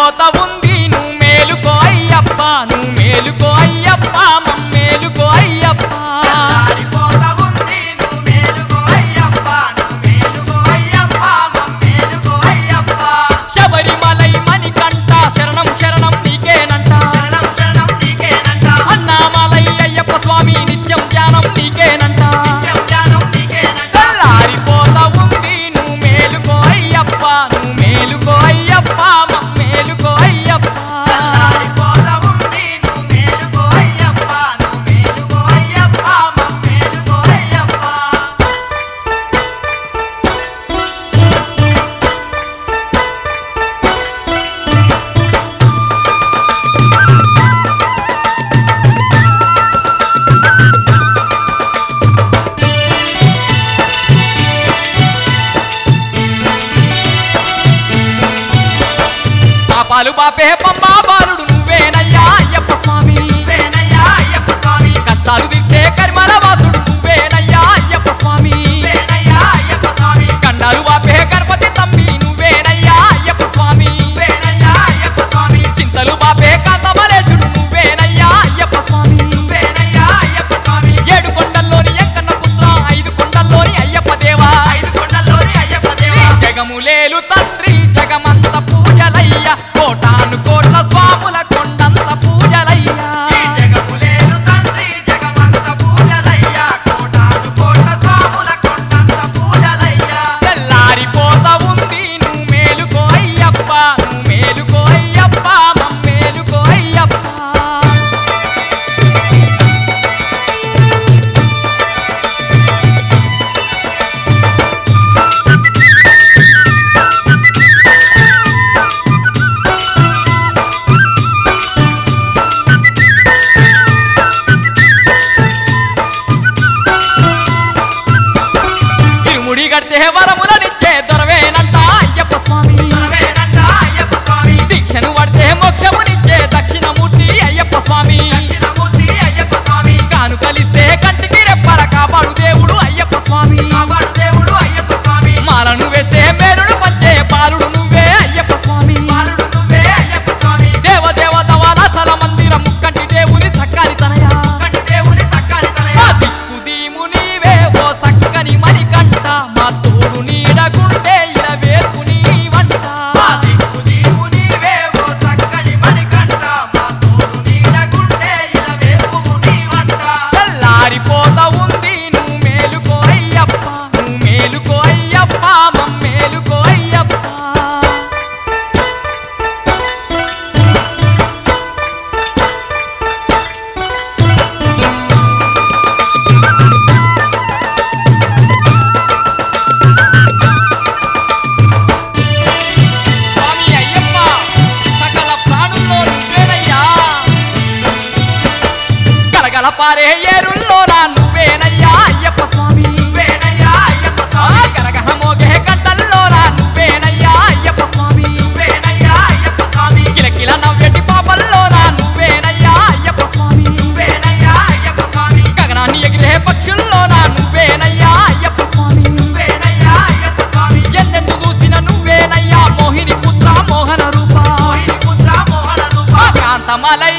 తెల్లారిపోతా ఉంది నువ్వు మేలుకో అయ్యప్ప నువ్వు మేలుకో అయ్యప్ప మమ్మేలుకో అయ్యప్ప తెల్లారిపోతా ఉంది నువ్వు మేలుకో అయ్యప్ప నువ్వు మేలుకో అయ్యప్ప మమ్మేలుకో అయ్యప్ప శబరిమలై మణికంఠ శరణం శరణం నీకేనంట శరణం శరణం నీకేనంట అన్నామలై అయ్యప్ప స్వామి నిత్యం ధ్యానం నీకేనంట నిత్యం ధ్యానం నీకేనంట తెల్లారిపోతా ఉంది నువ్వు మేలుకో అయ్యప్ప నువ్వు మేలుకో అయ్యప్ప మమ్మేలుకో అయ్యప్ప తెల్లారిపోతా ఉంది నువ్వు మేలుకో అయ్యప్ప నువ్వు మేలుకో అయ్యప్ప మమ్మేలుకో అయ్యప్ప పాపాలు పాపే పంబా బాలుడు నువ్వేనయ్యా అయ్యప్ప స్వామి నువ్వేనయ్యా అయ్యప్ప స్వామి కష్టాలు తీర్చే కరిమల వాసుడు నువ్వేనయ్యా అయ్యప్ప స్వామి నువ్వేనయ్యా అయ్యప్ప స్వామి కండాలు వాపే గణపతి తమ్మి నువ్వేనయ్యా అయ్యప్ప స్వామి నువ్వేనయ్యా అయ్యప్ప స్వామి చింతలు బాపే కాంతమలేశుడు నువ్వేనయ్యా అయ్యప్ప స్వామి నువ్వేనయ్యా అయ్యప్ప స్వామి ఏడు కొండల్లోని ఎంకన్న పుత్ర ఐదు కొండల్లోని అయ్యప్ప దేవా ఐదు కొండల్లోని అయ్యప్ప నీ దేవా జగములేలు తండ్రి జగమంత పూజలయ్య కోటాను కోట్ల స్వాముల కొండంత పూజలయ్యా ఈ జగములేలు తండ్రి జగమంత పూజలయ్యా కోటాను కోట్ల స్వాముల కొండంత పూజలయ్యా తెల్లారిపోతా ఉంది నువ్వు మేలుకో అయ్యప్ప నువ్వు మేలుకో అయ్యప్ప మమ్మేలుకో అయ్యప్ప తిరుముడి గడితే వరములనిచ్చే దొరవేనంట అయ్యప్ప స్వామి త్వరవేనంట అయ్యప్ప స్వామి దీక్షను పడితే మోక్షమునిచ్చే దక్షిణమూర్తి అయ్యప్ప స్వామి దక్షిణమూర్తి అయ్యప్ప స్వామి కానుకలిస్తే కంటికి రెప్పల కాపాడు దేవుడు అయ్యప్ప స్వామి కాపాడు దేవుడు అయ్యప్ప స్వామి మాలను వేస్తే మేలుడు పంచే బాలుడు నువ్వే అయ్యప్ప స్వామి బాలుడు నువ్వే అయ్యప్ప స్వామి దేవదేవత వాలాచల మందిరం ముక్కంటి దేవుని సక్కని తనయా కంటి దేవుని సక్కాని మా తనయ దిక్కు దీము నీవే ఓ సక్కని మణికంట మా తోడు నీడగుండే ఇరవేర్పు నీ వంట మా దిక్కు దీపు నీవే ఓ సక్కని మణికంఠ మా తోడు నీడగుండే ఇలవేల్పువు నీ వంట తెల్లారిపోతా ఉంది నువ్వు మేలుకో అయ్యప్ప నువ్వు మేలుకో అయ్యప్ప మమ్మేలుకో అయ్యప్ప స్వామి అయ్యప్ప సకల ప్రాణుల్లో నువ్వేనయ్యా గలగల పారే ఏరుల్లో నా నువ్వేనయ్యా అయ్యప్ప స్వామి నువ్వేనయ్యా అయ్యప్ప ఆ స్వామి గరగహ మోగే గంటల్లో నా నువ్వేనయ్యా అయ్యప్ప స్వామి నువ్వేనయ్యా అయ్యప్ప స్వామి కిలకిల నవ్వెటి పాపల్లో నా నువ్వేనయ్యా అయ్యప్ప స్వామి నువ్వేనయ్యా అయ్యప్ప స్వామి గగనాన్ని ఎగిరే పక్షుల్లో నా నువ్వేనయ్యా అయ్యప్ప స్వామి నువ్వేనయ్యా అయ్యప్ప స్వామి ఎందెందు చూసిన నువ్వేనయ్యా మోహిని పుత్ర మోహన రూప మోహిని పుత్ర మోహన రూప ఆ కాంతమలై